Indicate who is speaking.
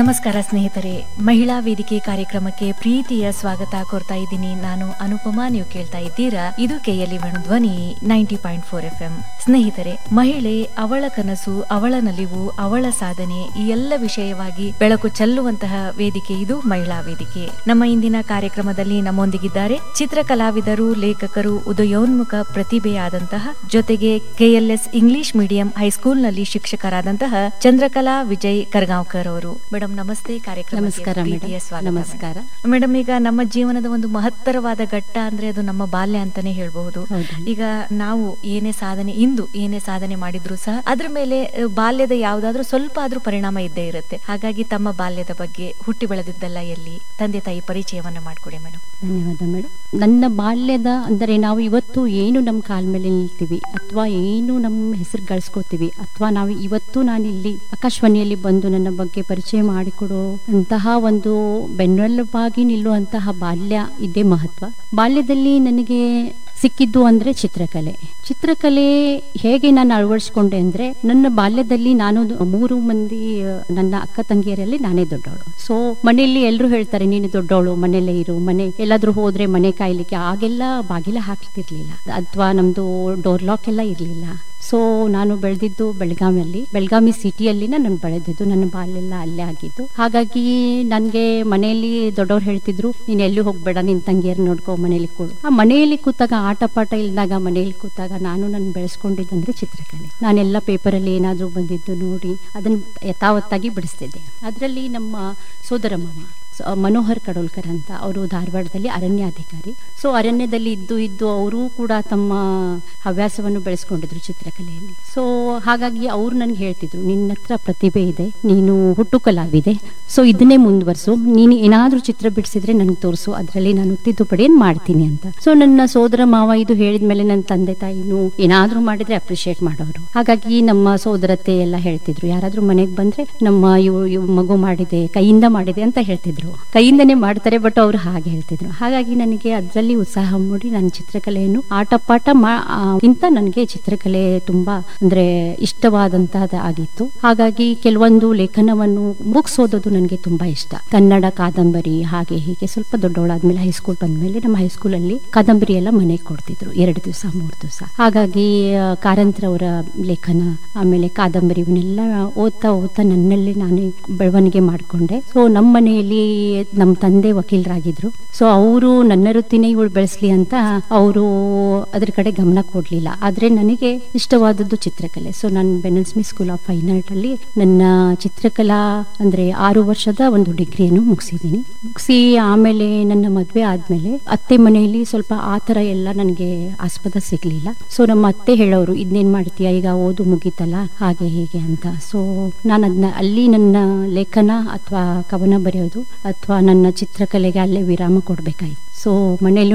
Speaker 1: ನಮಸ್ಕಾರ ಸ್ನೇಹಿತರೆ ಮಹಿಳಾ ವೇದಿಕೆ ಕಾರ್ಯಕ್ರಮಕ್ಕೆ ಪ್ರೀತಿಯ ಸ್ವಾಗತ ಕೋರ್ತಾ ಇದ್ದೀನಿ ನಾನು ಅನುಪಮಾ ನೀವು ಕೇಳ್ತಾ ಇದ್ದೀರಾ ಇದು KLE Dhwani ninety point four F M ಸ್ನೇಹಿತರೆ ಮಹಿಳೆ ಅವಳ ಕನಸು ಅವಳ ನಲಿವು ಅವಳ ಸಾಧನೆ ಈ ಎಲ್ಲ ವಿಷಯವಾಗಿ ಬೆಳಕು ಚೆಲ್ಲುವಂತಹ ವೇದಿಕೆ ಇದು ಮಹಿಳಾ ವೇದಿಕೆ ನಮ್ಮ ಇಂದಿನ ಕಾರ್ಯಕ್ರಮದಲ್ಲಿ ನಮ್ಮೊಂದಿಗಿದ್ದಾರೆ ಚಿತ್ರಕಲಾವಿದರು ಲೇಖಕರು ಉದಯೋನ್ಮುಖ ಪ್ರತಿಭೆಯಾದಂತಹ ಜೊತೆಗೆ ಕೆಎಲ್ಎಸ್ ಇಂಗ್ಲಿಷ್ ಮೀಡಿಯಂ ಹೈಸ್ಕೂಲ್ನಲ್ಲಿ ಶಿಕ್ಷಕರಾದಂತಹ ಚಂದ್ರಕಲಾ ವಿಜಯ್ ಕರ್ಗಾಂವ್ಕರ್ ಅವರು ಮೇಡಮ್ ನಮಸ್ತೆ ಕಾರ್ಯಕ್ರಮಕ್ಕೆ
Speaker 2: ನಮಸ್ಕಾರ
Speaker 1: ಪ್ರೀತಿಯ
Speaker 2: ಮೇಡಮ್
Speaker 1: ಸ್ವಾಗತ
Speaker 2: ನಮಸ್ಕಾರ
Speaker 1: ಮೇಡಮ್ ಈಗ ನಮ್ಮ ಜೀವನದ ಒಂದು ಮಹತ್ತರವಾದ ಘಟ್ಟ ಅಂದ್ರೆ ಅದು ನಮ್ಮ ಬಾಲ್ಯ ಅಂತಾನೆ ಹೇಳ್ಬಹುದು
Speaker 2: ಹೌದು.
Speaker 1: ಈಗ ನಾವು ಏನೇ ಸಾಧನೆ ಇಂದು ಏನೇ ಸಾಧನೆ ಮಾಡಿದ್ರು ಸಹ ಅದ್ರ ಮೇಲೆ ಅ, ಬಾಲ್ಯದ ಯಾವ್ದಾದ್ರೂ ಸ್ವಲ್ಪ ಆದ್ರೂ ಪರಿಣಾಮ ಇದ್ದೇ ಇರುತ್ತೆ ಹಾಗಾಗಿ ತಮ್ಮ ಬಾಲ್ಯದ ಬಗ್ಗೆ ಹುಟ್ಟಿ ಬೆಳೆದಿದ್ದಲ್ಲ ಎಲ್ಲಿ ತಂದೆ ತಾಯಿ ಪರಿಚಯವನ್ನ ಮಾಡ್ಕೊಡಿ ಮೇಡಮ್
Speaker 2: ಧನ್ಯವಾದ ಮೇಡಮ್ ನನ್ನ ಬಾಲ್ಯದ ಅಂದರೆ ನಾವು ಇವತ್ತು ಏನು ನಮ್ಮ ಕಾಲ ಮೇಲೆ ನಿಲ್ತೀವಿ ಅಥವಾ ಏನು ನಮ್ಮ ಹೆಸರು ಗಳಿಸ್ಕೋತೀವಿ ಅಥವಾ ನಾವು ಇವತ್ತು ನಾನಿಲ್ಲಿ ಆಕಾಶವಾಣಿಯಲ್ಲಿ ಬಂದು ನನ್ನ ಬಗ್ಗೆ ಪರಿಚಯ ಮಾಡಿಕೊಡೋ ಅಂತಹ ಒಂದು ಬೆನ್ನೆಲುಬಾಗಿ ನಿಲ್ಲುವಂತಹ ಬಾಲ್ಯ ಇದೇ ಮಹತ್ವ ಬಾಲ್ಯದಲ್ಲಿ ನನಗೆ ಸಿಕ್ಕಿದ್ದು ಅಂದ್ರೆ ಚಿತ್ರಕಲೆ ಚಿತ್ರಕಲೆ ಹೇಗೆ ನಾನು ಅಳವಡಿಸ್ಕೊಂಡೆ ಅಂದ್ರೆ ನನ್ನ ಬಾಲ್ಯದಲ್ಲಿ ನಾನು ದ- ಮೂರು ಮಂದಿ ಆ, ನನ್ನ ಅಕ್ಕ ತಂಗಿಯರಲ್ಲಿ ನಾನೇ ದೊಡ್ಡವಳು ಸೊ ಮನೆಯಲ್ಲಿ ಎಲ್ಲರೂ ಹೇಳ್ತಾರೆ ನೀನು ದೊಡ್ಡವಳು ಮನೆಯಲ್ಲೇ ಇರು ಮನೆ ಎಲ್ಲಾದ್ರೂ ಹೋದ್ರೆ ಮನೆ ಕಾಯ್ಲಿಕ್ಕೆ ಆಗೆಲ್ಲ ಬಾಗಿಲ ಹಾಕ್ತಿರ್ಲಿಲ್ಲ ಅಥವಾ ನಮ್ದು ಡೋರ್ ಲಾಕ್ ಎಲ್ಲ ಇರ್ಲಿಲ್ಲ ಸೊ ನಾನು ಬೆಳೆದಿದ್ದು ಬೆಳಗಾವಿಯಲ್ಲಿ ಬೆಳಗಾವಿ ಸಿಟಿಯಲ್ಲಿ ನಾನು ಬೆಳೆದಿದ್ದು ನನ್ನ ಬಾಲ್ಯೆಲ್ಲ ಅಲ್ಲೇ ಆಗಿದ್ದು ಹಾಗಾಗಿ ನನಗೆ ಮನೆಯಲ್ಲಿ ದೊಡ್ಡವ್ರು ಹೇಳ್ತಿದ್ರು ನೀನು ಎಲ್ಲಿ ಹೋಗ್ಬೇಡ ನಿನ್ ತಂಗಿಯರ್ ನೋಡ್ಕೊ ಮನೇಲಿ ಕೂಡು ಆ ಮನೆಯಲ್ಲಿ ಕೂತಾಗ ಆಟ ಪಾಠ ಇಲ್ದಾಗ ಮನೆಯಲ್ಲಿ ಕೂತಾಗ ನಾನು ನಾನು ಬೆಳೆಸ್ಕೊಂಡಿದ್ದಂದ್ರೆ ಚಿತ್ರಕಲೆ ನಾನೆಲ್ಲ ಪೇಪರಲ್ಲಿ ಏನಾದರೂ ಬಂದಿದ್ದು ನೋಡಿ ಅದನ್ನ ಯಥಾವತ್ತಾಗಿ ಬಿಡಿಸ್ತಿದ್ದೆ ಅದರಲ್ಲಿ ನಮ್ಮ ಸೋದರ ಮಾವ ಸೊ, ಮನೋಹರ್ ಕಡೋಲ್ಕರ್ ಅಂತ ಅವರು ಧಾರವಾಡದಲ್ಲಿ ಅರಣ್ಯಾಧಿಕಾರಿ ಸೊ ಅರಣ್ಯದಲ್ಲಿ ಇದ್ದು ಇದ್ದು ಅವರು ಕೂಡ ತಮ್ಮ ಹವ್ಯಾಸವನ್ನು ಬೆಳೆಸ್ಕೊಂಡಿದ್ರು ಚಿತ್ರಕಲೆಯಲ್ಲಿ ಸೊ ಹಾಗಾಗಿ ಅವ್ರು ನನಗೆ ಹೇಳ್ತಿದ್ರು ನಿನ್ನ ಹತ್ರ ಪ್ರತಿಭೆ ಇದೆ ನೀನು ಹುಟ್ಟು ಕಲಾವಿದೆ ಸೊ ಇದನ್ನೇ ಮುಂದುವರ್ಸು ನೀನು ಏನಾದರೂ ಚಿತ್ರ ಬಿಡಿಸಿದ್ರೆ ನನಗೆ ತೋರಿಸು ಅದರಲ್ಲಿ ನಾನು ತಿದ್ದುಪಡಿಯನ್ನು ಮಾಡ್ತೀನಿ ಅಂತ ಸೊ ನನ್ನ ಸೋದರ ಮಾವ ಇದು ಹೇಳಿದ ಮೇಲೆ ನನ್ನ ತಂದೆ ತಾಯಿನೂ ಏನಾದರೂ ಮಾಡಿದ್ರೆ ಅಪ್ರಿಶಿಯೇಟ್ ಮಾಡೋರು ಹಾಗಾಗಿ ನಮ್ಮ ಸೋದರತೆ ಎಲ್ಲ ಹೇಳ್ತಿದ್ರು ಯಾರಾದ್ರೂ ಮನೆಗೆ ಬಂದ್ರೆ ನಮ್ಮ ಇವು ಇವು ಮಗು ಮಾಡಿದೆ ಕೈಯಿಂದ ಮಾಡಿದೆ ಅಂತ ಹೇಳ್ತಿದ್ರು ಕೈಯಿಂದನೇ ಮಾಡ್ತಾರೆ ಬಟ್ ಅವ್ರು ಹಾಗೆ ಹೇಳ್ತಿದ್ರು ಹಾಗಾಗಿ ನನಗೆ ಅದರಲ್ಲಿ ಉತ್ಸಾಹ ಮೂಡಿ ನನ್ನ ಚಿತ್ರಕಲೆಯನ್ನು ಆಟ ಪಾಠ ಮಾ- ಆ, ಗಿಂತ ನನಗೆ ಚಿತ್ರಕಲೆ ತುಂಬಾ ಅಂದ್ರೆ ಇಷ್ಟವಾದಂತಹದ್ದು ಆಗಿತ್ತು ಹಾಗಾಗಿ ಕೆಲವೊಂದು ಲೇಖನವನ್ನು ಬುಕ್ಸ್ ಓದೋದು ನನಗೆ ತುಂಬಾ ಇಷ್ಟ ಕನ್ನಡ ಕಾದಂಬರಿ ಹಾಗೆ ಹೀಗೆ ಸ್ವಲ್ಪ ದೊಡ್ಡವಳಾದ್ಮೇಲೆ ಹೈಸ್ಕೂಲ್ ಬಂದ್ಮೇಲೆ ನಮ್ಮ ಹೈಸ್ಕೂಲಲ್ಲಿ ಕಾದಂಬರಿ ಎಲ್ಲ ಮನೆಗೆ ಕೊಡ್ತಿದ್ರು ಎರಡು ದಿವಸ ಮೂರು ದಿವಸ ಹಾಗಾಗಿ ಆ, ಕಾರಂತರ ಅವರ ಲೇಖನ ಆಮೇಲೆ ಕಾದಂಬರಿ ಇವನ್ನೆಲ್ಲ ಓದ್ತಾ ಓದ್ತಾ ನನ್ನಲ್ಲಿ ನಾನೇ ಬೆಳವಣಿಗೆ ಮಾಡಿಕೊಂಡೆ ಸೊ ನಮ್ಮ ಮನೆಯಲ್ಲಿ ನಮ್ಮ ತಂದೆ ವಕೀಲರಾಗಿದ್ರು ಸೊ ಅವರು ನನ್ನ ವೃತ್ತಿನೇ ಇವಳು ಬೆಳೆಸ್ಲಿ ಅಂತ ಅವರು ಅದ್ರ ಕಡೆ ಗಮನ ಕೊಡ್ಲಿಲ್ಲ ಆದ್ರೆ ನನಗೆ ಇಷ್ಟವಾದದ್ದು ಚಿತ್ರಕಲೆ ಸೊ ನಾನು ಬೆನಲ್ಸ್ಮಿ ಸ್ಕೂಲ್ ಆಫ್ ಫೈನ್ ಆರ್ಟ್ ಅಲ್ಲಿ ನನ್ನ ಚಿತ್ರಕಲಾ ಅಂದ್ರೆ ಆರು ವರ್ಷದ ಒಂದು ಡಿಗ್ರಿಯನ್ನು ಮುಗಿಸಿದ್ದೀನಿ ಮುಗಿಸಿ ಆಮೇಲೆ ನನ್ನ ಮದುವೆ ಆದ್ಮೇಲೆ ಅತ್ತೆ ಮನೆಯಲ್ಲಿ ಸ್ವಲ್ಪ ಆ ಥರ ಎಲ್ಲ ನನಗೆ ಆಸ್ಪದ ಸಿಗ್ಲಿಲ್ಲ ಸೊ ನಮ್ಮ ಅತ್ತೆ ಹೇಳೋರು ಇದನ್ನೇನ್ ಮಾಡ್ತೀಯ ಈಗ ಓದು ಮುಗೀತಲ್ಲ ಹಾಗೆ ಹೀಗೆ ಅಂತ ಸೊ ನಾನು ಅದನ್ನ ಅಲ್ಲಿ ನನ್ನ ಲೇಖನ ಅಥವಾ ಕವನ ಬರೆಯೋದು ಅಥವಾ ನನ್ನ ಚಿತ್ರಕಲೆಗೆ ಅಲ್ಲೇ ವಿರಾಮ ಕೊಡ್ಬೇಕಾಯ್ತು ಸೊ ಮನೆಯಲ್ಲೂ